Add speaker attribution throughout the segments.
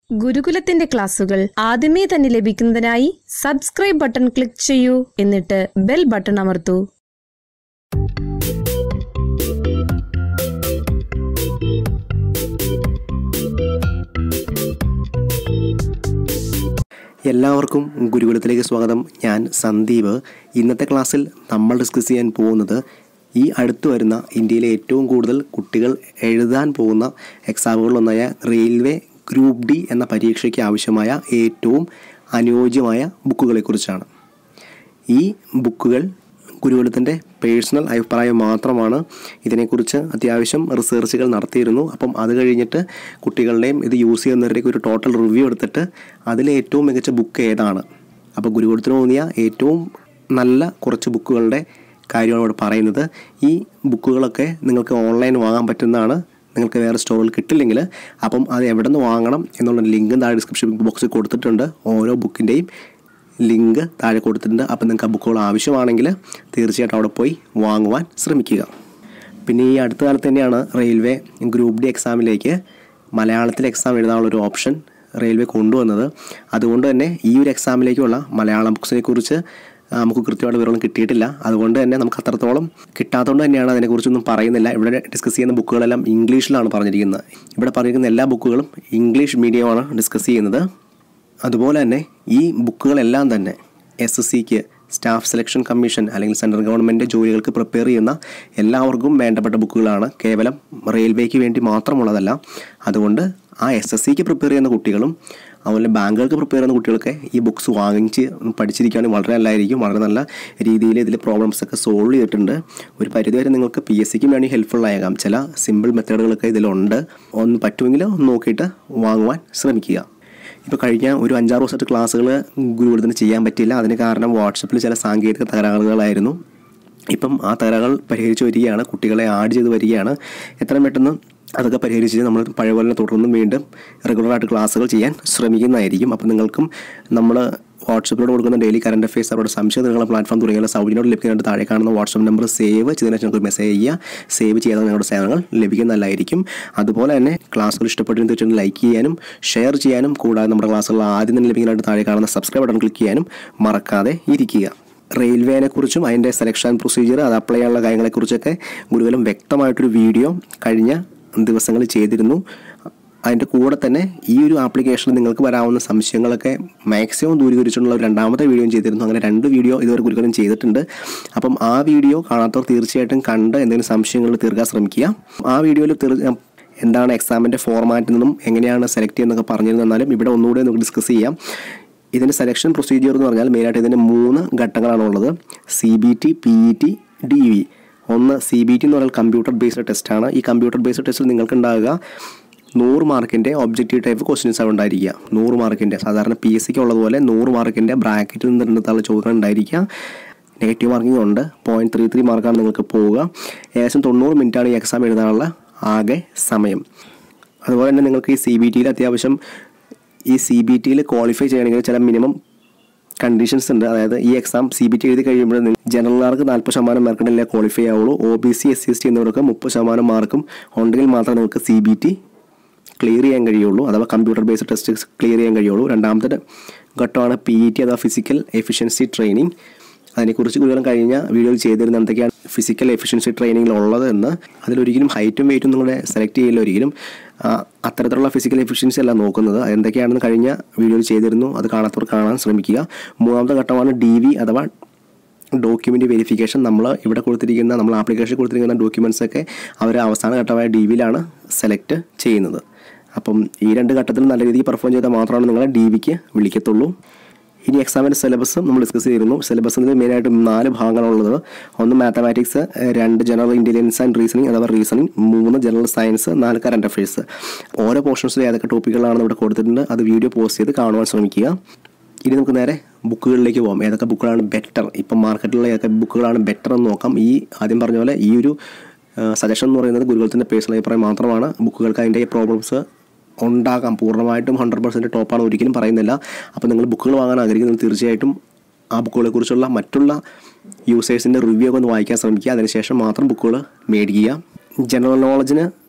Speaker 1: ഗുരുകുലത്തിന്റെ ക്ലാസുകൾ ആദ്യമേ തന്നെ ലഭിക്കുന്നതിനായി സബ്സ്ക്രൈബ് ബട്ടൺ ക്ലിക്ക് ചെയ്യൂ എന്നിട്ട് ബെൽ ബട്ടൺ അമർത്തൂ
Speaker 2: എല്ലാവർക്കും ഗുരുകുലത്തിലേക്ക് സ്വാഗതം ഞാൻ സന്ദീപ് ഇന്നത്തെ ക്ലാസ്സിൽ നമ്മൾ ഡിസ്കസ് ചെയ്യാൻ പോകുന്നത് ഈ അടുത്ത് വരുന്ന ഇന്ത്യയിലെ ഏറ്റവും കൂടുതൽ കുട്ടികൾ എഴുതാൻ പോകുന്ന എക്സാമുകളിലൊന്നായ റെയിൽവേ ഗ്രൂപ്പ് ഡി എന്ന പരീക്ഷയ്ക്ക് ആവശ്യമായ ഏറ്റവും അനുയോജ്യമായ ബുക്കുകളെക്കുറിച്ചാണ് ഈ ബുക്കുകൾ ഗുരുകുലത്തിൻ്റെ പേഴ്സണൽ അഭിപ്രായം മാത്രമാണ് ഇതിനെക്കുറിച്ച് അത്യാവശ്യം റിസർച്ചുകൾ നടത്തിയിരുന്നു അപ്പം അത് കഴിഞ്ഞിട്ട് കുട്ടികളുടെയും ഇത് യൂസ് ചെയ്യുന്നവരുടെയൊക്കെ ഒരു ടോട്ടൽ റിവ്യൂ എടുത്തിട്ട് അതിലെ ഏറ്റവും മികച്ച ബുക്ക് ഏതാണ് അപ്പോൾ ഗുരുകുലത്തിന് തോന്നിയ ഏറ്റവും നല്ല കുറച്ച് ബുക്കുകളുടെ കാര്യമാണ് ഇവിടെ പറയുന്നത് ഈ ബുക്കുകളൊക്കെ നിങ്ങൾക്ക് ഓൺലൈൻ വാങ്ങാൻ പറ്റുന്നതാണ് നിങ്ങൾക്ക് വേറെ സ്റ്റോറിൽ കിട്ടില്ലെങ്കിൽ അപ്പം അത് എവിടെ നിന്ന് വാങ്ങണം എന്നുള്ള ലിങ്ക് താഴെ ഡിസ്ക്രിപ്ഷൻ ബോക്സിൽ കൊടുത്തിട്ടുണ്ട് ഓരോ ബുക്കിൻ്റെയും ലിങ്ക് താഴെ കൊടുത്തിട്ടുണ്ട് അപ്പം നിങ്ങൾക്ക് ആ ബുക്കുകൾ ആവശ്യമാണെങ്കിൽ തീർച്ചയായിട്ടും അവിടെ പോയി വാങ്ങുവാൻ ശ്രമിക്കുക പിന്നെ ഈ അടുത്ത കാലത്ത് തന്നെയാണ് റെയിൽവേ ഗ്രൂപ്പ് ഡി എക്സാമിലേക്ക് മലയാളത്തിൽ എക്സാം എഴുതാനുള്ള ഒരു ഓപ്ഷൻ റെയിൽവേ കൊണ്ടുവന്നത് അതുകൊണ്ട് തന്നെ ഈ ഒരു എക്സാമിലേക്കുള്ള മലയാളം ബുക്സിനെ കുറിച്ച് നമുക്ക് കൃത്യമായിട്ട് വിവരങ്ങൾ കിട്ടിയിട്ടില്ല അതുകൊണ്ട് തന്നെ നമുക്ക് അത്രത്തോളം കിട്ടാത്തതുകൊണ്ട് തന്നെയാണ് അതിനെക്കുറിച്ചൊന്നും പറയുന്നില്ല ഇവിടെ ഡിസ്കസ് ചെയ്യുന്ന ബുക്കുകളെല്ലാം ഇംഗ്ലീഷിലാണ് പറഞ്ഞിരിക്കുന്നത് ഇവിടെ പറഞ്ഞിരിക്കുന്ന എല്ലാ ബുക്കുകളും ഇംഗ്ലീഷ് മീഡിയമാണ് ഡിസ്കസ് ചെയ്യുന്നത് അതുപോലെ തന്നെ ഈ ബുക്കുകളെല്ലാം തന്നെ S S C staff selection commission അല്ലെങ്കിൽ സെൻട്രൽ ഗവൺമെൻറ് ജോലികൾക്ക് പ്രിപ്പയർ ചെയ്യുന്ന എല്ലാവർക്കും വേണ്ടപ്പെട്ട ബുക്കുകളാണ് കേവലം റെയിൽവേക്ക് വേണ്ടി മാത്രമുള്ളതല്ല അതുകൊണ്ട് ആ എസ് എസ് സിക്ക് പ്രിപ്പയർ ചെയ്യുന്ന കുട്ടികളും അതുപോലെ ബാങ്കുകൾക്ക് പ്രിപ്പയർ ചെയ്യുന്ന കുട്ടികളൊക്കെ ഈ ബുക്സ് വാങ്ങിച്ച് പഠിച്ചിരിക്കുകയാണെങ്കിൽ വളരെ നല്ലതായിരിക്കും വളരെ നല്ല രീതിയിൽ ഇതിൽ പ്രോബ്ലംസ് ഒക്കെ സോൾവ് ചെയ്തിട്ടുണ്ട് ഒരു പരിധിവരെ നിങ്ങൾക്ക് പി എസ് സിക്ക് വേണ്ടി ഹെൽപ്ഫുൾ ആയേക്കാം ചില സിമ്പിൾ മെത്തേഡുകളൊക്കെ ഇതിലുണ്ട് ഒന്ന് പറ്റുമെങ്കിൽ ഒന്ന് നോക്കിയിട്ട് വാങ്ങുവാൻ ശ്രമിക്കുക ഇപ്പോൾ കഴിഞ്ഞ ഒരു അഞ്ചാറ് ദിവസമായിട്ട് ക്ലാസ്സുകൾ ഗുരുകുലത്തിന് ചെയ്യാൻ പറ്റിയില്ല അതിന് കാരണം വാട്സപ്പിൽ ചില സാങ്കേതിക തകരാറുകളായിരുന്നു ഇപ്പം ആ തകരാറുകൾ പരിഹരിച്ച് വരികയാണ് കുട്ടികളെ ആഡ് ചെയ്ത് വരികയാണ് എത്രയും പെട്ടെന്ന് അതൊക്കെ പരിഹരിച്ച് നമ്മൾ പഴയ പോലെ തുടർന്നും വീണ്ടും റെഗുലറായിട്ട് ക്ലാസ്സുകൾ ചെയ്യാൻ ശ്രമിക്കുന്നതായിരിക്കും അപ്പോൾ നിങ്ങൾക്കും നമ്മൾ വാട്സപ്പിലൂടെ കൊടുക്കുന്ന ഡെയിലി കറണ്ട് അഫയേഴ്സ് അവരുടെ സംശയം നിങ്ങളുടെ പ്ലാറ്റ്ഫോം തുടങ്ങിയ സൗകര്യങ്ങളോട് ലഭിക്കാനായിട്ട് താഴെ കാണുന്ന വാട്സപ്പ് നമ്പർ സേവ് ചെയ്തതിനു ശേഷം നിങ്ങൾക്ക് മെസ്സേജ് ചെയ്യുക സേവ് ചെയ്യാതെ നിങ്ങളുടെ സേവനങ്ങൾ ലഭിക്കുന്നതല്ലായിരിക്കും അതുപോലെ തന്നെ ക്ലാസ്സുകൾ ഇഷ്ടപ്പെട്ടതിന് തീർച്ചയായും ലൈക്ക് ചെയ്യാനും ഷെയർ ചെയ്യാനും കൂടാതെ നമ്മുടെ ക്ലാസ്സുകൾ ആദ്യം തന്നെ ലഭിക്കാനായിട്ട് താഴെ കാണുന്ന സബ്സ്ക്രൈബ് ബട്ടൺ ക്ലിക്ക് ചെയ്യാനും മറക്കാതെ ഇരിക്കുക റെയിൽവേനെ കുറിച്ചും അതിൻ്റെ സെലക്ഷൻ പ്രൊസീജിയർ അത് അപ്ലൈ ചെയ്യാനുള്ള കാര്യങ്ങളെക്കുറിച്ചൊക്കെ ഗുരുകുലം വ്യക്തമായിട്ടൊരു വീഡിയോ കഴിഞ്ഞ ദിവസങ്ങളിൽ ചെയ്തിരുന്നു അതിൻ്റെ കൂടെ തന്നെ ഈ ഒരു ആപ്ലിക്കേഷനിൽ നിങ്ങൾക്ക് വരാവുന്ന സംശയങ്ങളൊക്കെ മാക്സിമം ദൂരീകരിച്ചിട്ടുള്ള ഒരു രണ്ടാമത്തെ വീഡിയോയും ചെയ്തിരുന്നു അങ്ങനെ രണ്ട് വീഡിയോ ഇതുവരെ ഗുരുകുലം ചെയ്തിട്ടുണ്ട് അപ്പം ആ വീഡിയോ കാണാത്തവർ തീർച്ചയായിട്ടും കണ്ട് എന്തെങ്കിലും സംശയങ്ങൾ തീർക്കാൻ ശ്രമിക്കുക ആ വീഡിയോയിൽ തീർ എന്താണ് എക്സാമിൻ്റെ ഫോർമാറ്റിൽ നിന്നും എങ്ങനെയാണ് സെലക്ട് ചെയ്യുന്നതൊക്കെ പറഞ്ഞിരുന്നാലും ഇവിടെ ഒന്നുകൂടെ നമുക്ക് ഡിസ്കസ് ചെയ്യാം ഇതിൻ്റെ സെലക്ഷൻ പ്രൊസീജിയർ എന്ന് പറഞ്ഞാൽ മെയിനായിട്ട് ഇതിൻ്റെ മൂന്ന് ഘട്ടങ്ങളാണ് ഉള്ളത് C B T P E T D V ഒന്ന് സി ബി ടി എന്ന് പറഞ്ഞാൽ കമ്പ്യൂട്ടർ ബേസ്ഡ് ടെസ്റ്റാണ് ഈ കമ്പ്യൂട്ടർ ബേസ്ഡ് ടെസ്റ്റിൽ നിങ്ങൾക്ക് ഉണ്ടാകുക നൂറ് മാർക്കിൻ്റെ ഒബ്ജക്റ്റീവ് ടൈപ്പ് ക്വസ്റ്റ്യൻസ് ആണ് ഉണ്ടായിരിക്കുക നൂറ് മാർക്കിൻ്റെ സാധാരണ പി എസ് സിക്ക് ഉള്ളതുപോലെ നൂറ് മാർക്കിൻ്റെ ബ്രാക്കറ്റിൽ നിന്നിട്ടുള്ള ചോദ്യങ്ങൾ ഉണ്ടായിരിക്കുക നെഗറ്റീവ് മാർക്കിംഗ് ഉണ്ട് പോയിൻറ്റ് ത്രീ ത്രീ മാർക്കാണ് നിങ്ങൾക്ക് പോവുക ഏകദേശം തൊണ്ണൂറ് മിനിറ്റാണ് ഈ എക്സാം എഴുതാനുള്ള ആകെ സമയം അതുപോലെ തന്നെ നിങ്ങൾക്ക് ഈ സി ബി ടിയിൽ അത്യാവശ്യം ഈ സി ബി ടിയിൽ ക്വാളിഫൈ ചെയ്യണമെങ്കിൽ ചില മിനിമം കണ്ടീഷൻസ് ഉണ്ട് അതായത് ഈ എക്സാം സി ബി ടി എഴുതി കഴിയുമ്പോൾ ജനറൽമാർക്ക് നാൽപ്പത് ശതമാനം മാർക്കിനല്ലേ ക്വാളിഫൈ ആവുള്ളൂ O B C S C S T എന്നിവർക്ക് മുപ്പത് ശതമാനം മാർക്കും ഉണ്ടെങ്കിൽ മാത്രമേ നിങ്ങൾക്ക് സി ബി ടി ക്ലിയർ ചെയ്യാൻ കഴിയുള്ളൂ അഥവാ കമ്പ്യൂട്ടർ ബേസ്ഡ് ടെസ്റ്റ് ക്ലിയർ ചെയ്യാൻ കഴിയുള്ളൂ രണ്ടാമത്തെ ഘട്ടമാണ് പി ഇ ടി അഥവാ ഫിസിക്കൽ എഫിഷ്യൻസി ട്രെയിനിങ് അതിനെക്കുറിച്ച് കൂടുതലും കഴിഞ്ഞ വീഡിയോയിൽ ചെയ്തിരുന്ന എന്തൊക്കെയാണ് ഫിസിക്കൽ എഫിഷ്യൻസി ട്രെയിനിങ്ങിൽ ഉള്ളത് എന്ന് അതിലൊരിക്കലും ഹൈറ്റും വെയിറ്റും നിങ്ങളെ സെലക്ട് ചെയ്യില്ല ഒരിക്കലും ആ, അത്തരത്തിലുള്ള ഫിസിക്കൽ എഫിഷ്യൻസി അല്ല നോക്കുന്നത് അതെന്തൊക്കെയാണെന്ന് കഴിഞ്ഞ വീഡിയോയിൽ ചെയ്തിരുന്നു അത് കാണാത്തവർ കാണാൻ ശ്രമിക്കുക മൂന്നാമത്തെ ഘട്ടമാണ് ഡി വി അഥവാ ഡോക്യുമെൻ്റ് വെരിഫിക്കേഷൻ നമ്മൾ ഇവിടെ കൊടുത്തിരിക്കുന്ന നമ്മൾ ആപ്ലിക്കേഷൻ കൊടുത്തിരിക്കുന്ന ഡോക്യുമെൻറ്റ്സ് ഒക്കെ അവർ അവസാന ഘട്ടമായ ഡി വിയിലാണ് സെലക്ട് ചെയ്യുന്നത് അപ്പം ഈ രണ്ട് ഘട്ടത്തിൽ നല്ല രീതിയിൽ പെർഫോം ചെയ്താൽ മാത്രമാണ് നിങ്ങളെ ഡി വിക്ക് വിളിക്കത്തുള്ളൂ ഇനി എക്സാമിൻ്റെ സിലബസ് നമ്മൾ ഡിസ്കസ് ചെയ്തിരുന്നു സിലബസിൽ മെയിനായിട്ട് നാല് ഭാഗങ്ങളുള്ളത് ഒന്ന് മാത്തമാറ്റിക്സ് രണ്ട് ജനറൽ ഇൻ്റലിജൻസ് ആൻഡ് റീസണിങ് അഥവാ റീസണിങ് മൂന്ന് ജനറൽ സയൻസ് നാല് കറണ്ട് അഫയേഴ്സ് ഓരോ പോർഷൻസിൽ ഏതൊക്കെ ടോപ്പിക്കുകളാണ് ഇവിടെ കൊടുത്തിട്ടുണ്ട് അത് വീഡിയോ പോസ്റ്റ് ചെയ്ത് കാണുവാൻ ശ്രമിക്കുക ഇനി നമുക്ക് നേരെ ബുക്കുകളിലേക്ക് പോകാം ഏതൊക്കെ ബുക്കുകളാണ് ബെറ്റർ ഇപ്പം മാർക്കറ്റിലുള്ള ഏതൊക്കെ ബുക്കുകളാണ് ബെറ്റർ എന്ന് നോക്കാം ഈ ആദ്യം പറഞ്ഞ പോലെ ഈ ഒരു സജഷൻ എന്ന് പറയുന്നത് ഗുരുകുലത്തിൻ്റെ പേഴ്സണൽ അഭിപ്രായം മാത്രമാണ് ബുക്കുകൾക്ക് അതിൻ്റെ പ്രോബ്ലംസ് ഉണ്ടാകാം പൂർണ്ണമായിട്ടും ഹൺഡ്രഡ് പെർസെൻറ്റ് ടോപ്പാണ് ഒരിക്കലും പറയുന്നില്ല അപ്പോൾ നിങ്ങൾ ബുക്കുകൾ വാങ്ങാൻ ആഗ്രഹിക്കുന്നത് തീർച്ചയായിട്ടും ആ ബുക്കുകളെ കുറിച്ചുള്ള മറ്റുള്ള യൂസേഴ്സിൻ്റെ റിവ്യൂ ഒക്കെ ഒന്ന് വായിക്കാൻ ശ്രമിക്കുക അതിനുശേഷം മാത്രം ബുക്കുകൾ മേടിക്കുക ജനറൽ നോളജിന്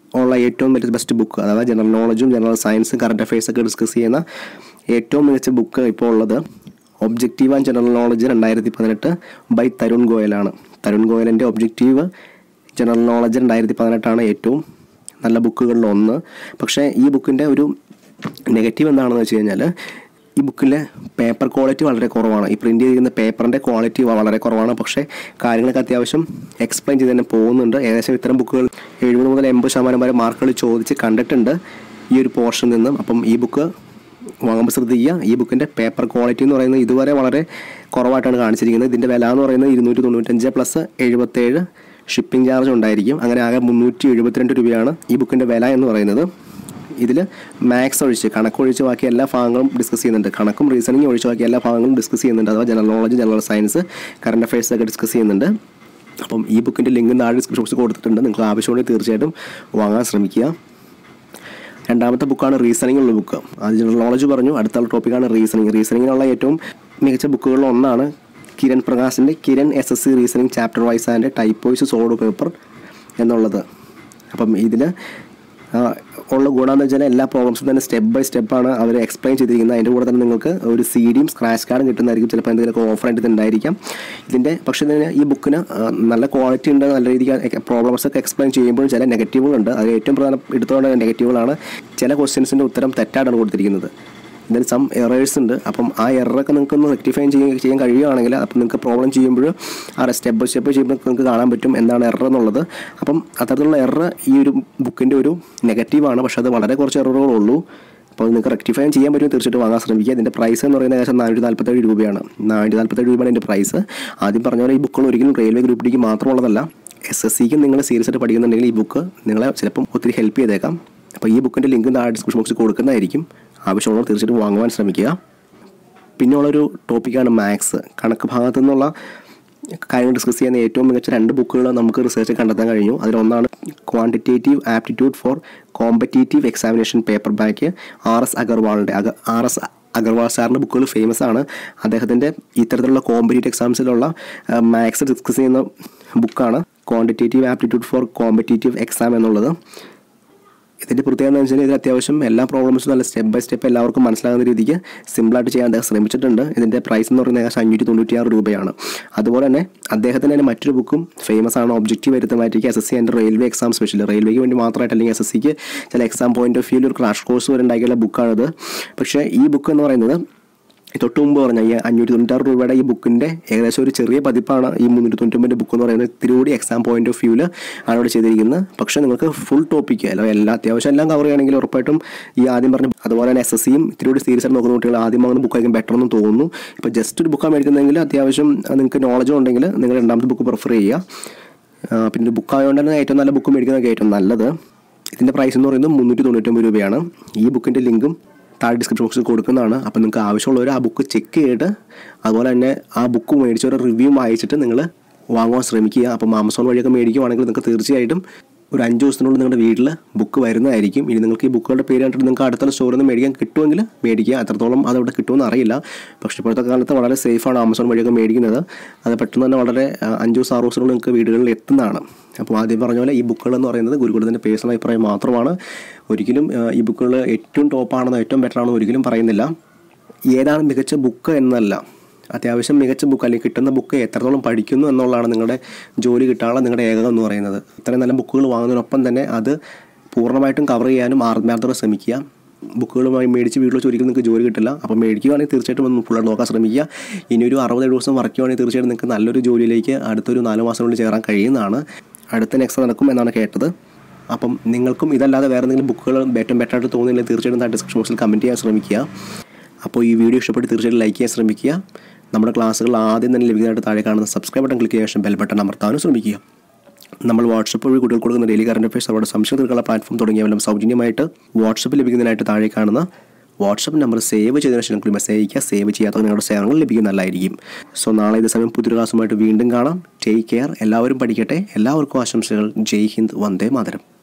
Speaker 2: ഉള്ള ഏറ്റവും വലിയ ബെസ്റ്റ് ബുക്ക് അതായത് ജനറൽ നോളജും ജനറൽ സയൻസും കറണ്ട് അഫയേഴ്സ് ഒക്കെ ഡിസ്കസ് ചെയ്യുന്ന ഏറ്റവും മികച്ച ബുക്ക് ഇപ്പോൾ ഉള്ളത് ഒബ്ജക്റ്റീവ് ആൻഡ് ജനറൽ നോളജ് രണ്ടായിരത്തി പതിനെട്ട് ബൈ തരുൺ ഗോയലാണ് തരുൺ ഗോയലിൻ്റെ ഒബ്ജക്റ്റീവ് ജനറൽ നോളജ് രണ്ടായിരത്തി പതിനെട്ടാണ് ഏറ്റവും നല്ല ബുക്കുകളിൽ ഒന്ന് പക്ഷേ ഈ ബുക്കിൻ്റെ ഒരു നെഗറ്റീവ് എന്താണെന്ന് വെച്ച് കഴിഞ്ഞാൽ ഈ ബുക്കിലെ പേപ്പർ ക്വാളിറ്റി വളരെ കുറവാണ് ഈ പ്രിൻ്റ് ചെയ്തിരിക്കുന്ന പേപ്പറിൻ്റെ ക്വാളിറ്റി വളരെ കുറവാണ് പക്ഷേ കാര്യങ്ങളൊക്കെ അത്യാവശ്യം എക്സ്പ്ലെയിൻ ചെയ്ത് തന്നെ പോകുന്നുണ്ട് ഏകദേശം ഇത്തരം ബുക്കുകൾ എഴുപത് മുതൽ എൺപത് ശതമാനം വരെ മാർക്കുകൾ ചോദിച്ച് കണ്ടിട്ടുണ്ട് ഈ ഒരു പോർഷനിൽ നിന്നും അപ്പം ഈ ബുക്ക് വാങ്ങുമ്പോൾ ശ്രദ്ധിക്കുക ഈ ബുക്കിൻ്റെ പേപ്പർ ക്വാളിറ്റി എന്ന് പറയുന്നത് ഇതുവരെ വളരെ കുറവായിട്ടാണ് കാണിച്ചിരിക്കുന്നത് ഇതിൻ്റെ വില എന്ന് പറയുന്നത് ഇരുന്നൂറ്റി തൊണ്ണൂറ്റഞ്ച് പ്ലസ് എഴുപത്തേഴ് ഷിപ്പിംഗ് ചാർജ് ഉണ്ടായിരിക്കും അങ്ങനെ ആകെ മുന്നൂറ്റി എഴുപത്തിരണ്ട് രൂപയാണ് ഈ ബുക്കിൻ്റെ വില എന്ന് പറയുന്നത് ഇതിൽ മാത്സ് ഒഴിച്ച് കണക്കൊഴിച്ച് ബാക്കി എല്ലാ ഭാഗങ്ങളും ഡിസ്കസ് ചെയ്യുന്നുണ്ട് കണക്കും റീസണിങ് ഒഴിച്ച് ബാക്കി എല്ലാ ഭാഗങ്ങളും ഡിസ്കസ് ചെയ്യുന്നുണ്ട് അഥവാ general knowledge general science current affairs ഒക്കെ ഡിസ്കസ് ചെയ്യുന്നുണ്ട് അപ്പം ഈ ബുക്കിൻ്റെ ലിങ്ക് താഴെ ഡിസ്ക്രിപ്ഷൻ ബോക്സിൽ കൊടുത്തിട്ടുണ്ട് നിങ്ങൾക്ക് ആവശ്യമുണ്ടെങ്കിൽ തീർച്ചയായിട്ടും വാങ്ങാൻ ശ്രമിക്കുക രണ്ടാമത്തെ ബുക്കാണ് റീസണിംഗ് ഉള്ള ബുക്ക് അത് ജനറൽ നോളജ് പറഞ്ഞു അടുത്തുള്ള ടോപ്പിക്കാണ് റീസണിങ് റീസണിങ്ങിനുള്ള ഏറ്റവും മികച്ച ബുക്കുകളിൽ ഒന്നാണ് കിരൺ പ്രകാശിൻ്റെ Kiran S S C reasoning chapter wise and type wise solved paper എന്നുള്ളത് അപ്പം ഇതിൽ ഉള്ള ഗുണമെന്ന് വെച്ചാൽ എല്ലാ പ്രോബ്ലംസും തന്നെ സ്റ്റെപ്പ് ബൈ സ്റ്റെപ്പാണ് അവർ എക്സ്പ്ലെയിൻ ചെയ്തിരിക്കുന്നത് അതിൻ്റെ കൂടെ തന്നെ നിങ്ങൾക്ക് ഒരു സി ഡിയും സ്ക്രാച്ച് കാർഡും കിട്ടുന്നതായിരിക്കും ചിലപ്പോൾ എന്തെങ്കിലുമൊക്കെ ഓഫർ ആയിട്ട് ഉണ്ടായിരിക്കാം ഇതിൻ്റെ പക്ഷേ ഇതിന് ഈ ബുക്കിന് ആ, നല്ല ക്വാളിറ്റി ഉണ്ട് നല്ല രീതിക്ക് പ്രോബ്ലംസ് ഒക്കെ എക്സ്പ്ലെയിൻ ചെയ്യുമ്പോഴും ചില നെഗറ്റീവുകളുണ്ട് അത് ഏറ്റവും പ്രധാന എടുത്തുകൊണ്ട് നെഗറ്റീവുകളാണ് ചില ക്വസ്റ്റ്യൻസിൻ്റെ ഉത്തരം തെറ്റായിട്ടാണ് കൊടുത്തിരിക്കുന്നത് ഇതിൽ സം എറേഴ്സ് ഉണ്ട് അപ്പം ആ എററൊക്കെ നിങ്ങൾക്ക് ഒന്ന് റെക്ടിഫൈ ചെയ്യാൻ ചെയ്യാൻ കഴിയുകയാണെങ്കിൽ അപ്പം നിങ്ങൾക്ക് പ്രോബ്ലം ചെയ്യുമ്പോൾ ആ സ്റ്റെപ്പ് ബൈ സ്റ്റെപ്പ് ചെയ്യുമ്പോൾ നിങ്ങൾക്ക് കാണാൻ പറ്റും എന്താണ് എറർ എന്നുള്ളത് അപ്പം അത്തരത്തിലുള്ള എറർ ഈ ഒരു ബുക്കിൻ്റെ ഒരു നെഗറ്റീവാണ് പക്ഷേ അത് വളരെ കുറച്ച് എററുകളുള്ളൂ അപ്പോൾ അത് നിങ്ങൾക്ക് റെക്ടിഫൈ ചെയ്യാൻ പറ്റും തീർച്ചയായിട്ടും വാങ്ങാൻ ശ്രമിക്കുക ഇതിൻ്റെ പ്രൈസ് എന്ന് പറയുന്നത് ഏകദേശം നാനൂറ്റി നാൽപ്പത്തേഴ് രൂപയാണ് നാനൂറ്റി നാൽപ്പത്തേഴ് രൂപയാണ് ഇതിൻ്റെ പ്രൈസ് ആദ്യം പറഞ്ഞ പോലെ ഈ ബുക്കുകൾ ഒരിക്കലും റെയിൽവേ ഗ്രൂപ്പ് ഡിക്ക് മാത്രമുള്ളതല്ല എസ് എസ് സിക്ക് നിങ്ങൾ സീരിയസ് ആയിട്ട് പഠിക്കുന്നുണ്ടെങ്കിൽ ഈ ബുക്ക് നിങ്ങളെ ചിലപ്പം ഒത്തിരി ഹെൽപ്പ് ചെയ്തേക്കാം അപ്പോൾ ഈ ബുക്കിൻ്റെ ലിങ്ക് താഴെ ഡിസ്ക്രിപ്ഷൻ ബോക്സിൽ കൊടുക്കുന്നതായിരിക്കും ആവശ്യമുള്ളവർ തീർച്ചയായിട്ടും വാങ്ങുവാൻ ശ്രമിക്കുക പിന്നെയുള്ളൊരു ടോപ്പിക്കാണ് മാത്സ് കണക്ക് ഭാഗത്തു നിന്നുള്ള കാര്യങ്ങൾ ഡിസ്കസ് ചെയ്യുന്ന ഏറ്റവും മികച്ച രണ്ട് ബുക്കുകൾ നമുക്ക് റിസർച്ച് കണ്ടെത്താൻ കഴിഞ്ഞു അതിലൊന്നാണ് quantitative aptitude for competitive examination paperback R S അഗർവാളിൻ്റെ ആർ എസ് അഗർവാൾ സാറിൻ്റെ ബുക്കുകൾ ഫേമസ് ആണ് അദ്ദേഹത്തിൻ്റെ ഇത്തരത്തിലുള്ള കോമ്പറ്റേറ്റീവ് എക്സാംസിലുള്ള മാത്സ് ഡിസ്കസ് ചെയ്യുന്ന ബുക്കാണ് quantitative aptitude for competitive exam എന്നുള്ളത് ഇതിൻ്റെ പ്രത്യേകത എന്ന് വെച്ചാൽ ഇതിൽ അത്യാവശ്യം എല്ലാ പ്രോബ്ലംസും നല്ല സ്റ്റെപ്പ് ബൈ സ്റ്റെപ്പ് എല്ലാവർക്കും മനസ്സിലാകുന്ന രീതിക്ക് സിമ്പിളായിട്ട് ചെയ്യാൻ അദ്ദേഹം ശ്രമിച്ചിട്ടുണ്ട് ഇതിൻ്റെ പ്രൈസ് എന്ന് പറയുന്നത് ഏകദേശം അഞ്ഞൂറ്റി തൊണ്ണൂറ്റിയാറ് രൂപയാണ് അതുപോലെ തന്നെ അദ്ദേഹത്തിൻ്റെ തന്നെ മറ്റൊരു ബുക്കും ഫേമസ് ആണ് ഒബ്ജക്റ്റീവ് വരുത്തമാറ്റിക്ക് S S C and railway exam special റെയിൽവേക്ക് വേണ്ടി മാത്രമായിട്ട് അല്ലെങ്കിൽ എസ് എസ് സിക്ക് ചില എക്സാം പോയിന്റ് ഓഫ് വ്യൂവിൽ ഒരു ക്രാഷ് കോഴ്സ് വരെ ഉണ്ടാക്കിയുള്ള ബുക്കാണിത് പക്ഷേ ഈ ബുക്ക് എന്ന് പറയുന്നത് തൊട്ട് മുമ്പ് പറഞ്ഞ ഈ അഞ്ഞൂറ്റി തൊണ്ണൂറ്റാറ് രൂപയുടെ ഈ ബുക്കിൻ്റെ ഏകദേശം ഒരു ചെറിയ പതിപ്പാണ് ഈ മുന്നൂറ്റി തൊണ്ണൂറ്റൊമ്പതിൻ്റെ ബുക്ക് എന്ന് പറയുന്നത് ഇത്തിരി കൂടി എക്സാം പോയിന്റ് ഓഫ് വ്യൂവിൽ ആണ് ഇവിടെ ചെയ്തിരിക്കുന്നത് പക്ഷേ നിങ്ങൾക്ക് ഫുൾ ടോപ്പിക്ക് അല്ല എല്ലാ അത്യാവശ്യം എല്ലാം കവർ ചെയ്യുകയാണെങ്കിൽ ഉറപ്പായിട്ടും ഈ ആദ്യം പറഞ്ഞ അതുപോലെ തന്നെ എസ് എസ് സിയും ഇത്തിരി കൂടി സീരിയസ് ആയിട്ട് നോക്കുന്ന കുട്ടികൾ ആദ്യം വാങ്ങുന്ന ബുക്കായിരിക്കും ബെറ്റർ എന്ന് തോന്നുന്നു ഇപ്പോൾ ജസ്റ്റ് ഒരു ബുക്കാണ് മേടിക്കുന്നതെങ്കിൽ അത്യാവശ്യം നിങ്ങൾക്ക് നോളജ് ഉണ്ടെങ്കിൽ നിങ്ങൾ രണ്ടാമത്തെ ബുക്ക് പ്രിഫർ ചെയ്യുക ആ, പിന്നെ ബുക്ക് ആയതുകൊണ്ട് തന്നെ ഏറ്റവും നല്ല ബുക്ക് മേടിക്കുന്നതൊക്കെ ഏറ്റവും നല്ലത് ഇതിൻ്റെ പ്രൈസ് എന്ന് പറയുന്നത് മുന്നൂറ്റി തൊണ്ണൂറ്റൊമ്പത് രൂപയാണ് ഈ ബുക്കിൻ്റെ ലിങ്കും താഴെ ഡിസ്ക്രിപ്ഷൻ ബോക്സിൽ കൊടുക്കുന്നതാണ് അപ്പോൾ നിങ്ങൾക്ക് ആവശ്യമുള്ളവർ ആ ബുക്ക് ചെക്ക് ചെയ്തിട്ട് അതുപോലെ തന്നെ ആ ബുക്ക് മേടിച്ചവരുടെ റിവ്യൂ വായിച്ചിട്ട് നിങ്ങൾ വാങ്ങുവാൻ ശ്രമിക്കുക അപ്പം ആമസോൺ വഴിയൊക്കെ മേടിക്കുവാണെങ്കിൽ നിങ്ങൾക്ക് തീർച്ചയായിട്ടും ഒരു അഞ്ച് ദിവസത്തിനുള്ളിൽ നിങ്ങളുടെ വീട്ടിൽ ബുക്ക് വരുന്നതായിരിക്കും ഇനി നിങ്ങൾക്ക് ഈ ബുക്കുകളുടെ പേര് കണ്ടിട്ട് നിങ്ങൾക്ക് അടുത്തുള്ള സ്റ്റോറിൽ നിന്ന് മേടിക്കാൻ കിട്ടുമെങ്കിൽ മേടിക്കുക അത്രത്തോളം അതവിടെ കിട്ടുമെന്ന് അറിയില്ല പക്ഷേ ഇപ്പോഴത്തെ കാലത്ത് വളരെ സേഫാണ് ആമസോൺ വഴിയൊക്കെ മേടിക്കുന്നത് അത് പെട്ടെന്ന് തന്നെ വളരെ ആ, അഞ്ച് ദിവസം ആറ് ദിവസത്തിനുള്ളിൽ നിങ്ങൾക്ക് വീടുകളിൽ എത്തുന്നതാണ് അപ്പോൾ ആദ്യം പറഞ്ഞ പോലെ ഈ ബുക്കുകൾ എന്ന് പറയുന്നത് ഗുരുകുലത്തിൻ്റെ പേഴ്സണൽ അഭിപ്രായം മാത്രമാണ് ഒരിക്കലും ആ, ഈ ബുക്കുകൾ ഏറ്റവും ടോപ്പാണെന്നോ ഏറ്റവും ബെറ്റർ ആണെന്നോ ഒരിക്കലും പറയുന്നില്ല ഏതാണ് മികച്ച ബുക്ക് എന്നല്ല അത്യാവശ്യം മികച്ച ബുക്ക് അല്ലെങ്കിൽ കിട്ടുന്ന ബുക്ക് എത്രത്തോളം പഠിക്കുന്നു എന്നുള്ളതാണ് നിങ്ങളുടെ ജോലി കിട്ടാനുള്ള നിങ്ങളുടെ ഏകകം എന്ന് പറയുന്നത് ഇത്രയും നല്ല ബുക്കുകൾ വാങ്ങുന്നതിനൊപ്പം തന്നെ അത് പൂർണ്ണമായിട്ടും കവർ ചെയ്യാനും ആത്മാർത്ഥത ശ്രമിക്കുക ബുക്കുകളുമായി മേടിച്ച് വീട്ടിൽ വെച്ച് ഒരിക്കലും നിങ്ങൾക്ക് ജോലി കിട്ടില്ല അപ്പോൾ മേടിക്കുകയാണെങ്കിൽ തീർച്ചയായിട്ടും ഒന്ന് ഫുള്ളായിട്ട് നോക്കാൻ ശ്രമിക്കുക ഇനി ഒരു അറുപത് ദിവസം വർക്ക് ചെയ്യുവാണെങ്കിൽ തീർച്ചയായിട്ടും നിങ്ങൾക്ക് നല്ലൊരു ജോലിയിലേക്ക് അടുത്തൊരു നാല് മാസത്തിനുള്ളിൽ ചേരാൻ കഴിയുന്നതാണ് അടുത്ത നെക്സ്റ്റ് നടക്കും എന്നാണ് കേട്ടത് അപ്പം നിങ്ങൾക്കും ഇതല്ലാതെ വേറെ എന്തെങ്കിലും ബുക്കുകൾ ഏറ്റവും ബെറ്റർ ആയിട്ട് തോന്നുന്നില്ലെങ്കിൽ തീർച്ചയായിട്ടും താഴെ ഡിസ്ക്രിപ്ഷൻ ബോക്സിൽ കമൻറ്റ് ചെയ്യാൻ ശ്രമിക്കുക അപ്പോൾ ഈ വീഡിയോ ഇഷ്ടപ്പെട്ട് തീർച്ചയായിട്ടും ലൈക്ക് ചെയ്യാൻ ശ്രമിക്കുക നമ്മുടെ ക്ലാസ്സുകൾ ആദ്യം തന്നെ ലഭിക്കുന്നതായിട്ട് താഴെ കാണുന്ന സബ്സ്ക്രൈബ് ബട്ടൺ ക്ലിക്ക് ചെയ്യാൻ ശേഷം ബെൽ ബട്ടൺ അമർത്താനും ശ്രമിക്കുക നമ്മൾ വാട്സപ്പ് വഴി കുട്ടികൾ കൊടുക്കുന്ന ഡെയിലി കറണ്ട് അഫയേഴ്സ് അവരുടെ സംശയം തീർക്കാനുള്ള പ്ലാറ്റ്ഫോം തുടങ്ങിയവെല്ലാം സൗജന്യമായിട്ട് വാട്സപ്പ് ലഭിക്കുന്നതിനായിട്ട് താഴെ കാണുന്ന വാട്സപ്പ് നമ്പർ സേവ് ചെയ്തതിനു ശേഷം നിങ്ങൾക്ക് മെസ്സേജ് അയക്കുക സേവ് ചെയ്യാത്ത നിങ്ങളുടെ സേവനങ്ങൾ ലഭിക്കുന്നതല്ലായിരിക്കും സോ നാളെ ഇതേ സമയം പുതിയൊരു ക്ലാസ്സുമായിട്ട് വീണ്ടും കാണാം ടേക്ക് കെയർ എല്ലാവരും പഠിക്കട്ടെ എല്ലാവർക്കും ആശംസകൾ ജയ് ഹിന്ദ് വന്ദേ മാതരം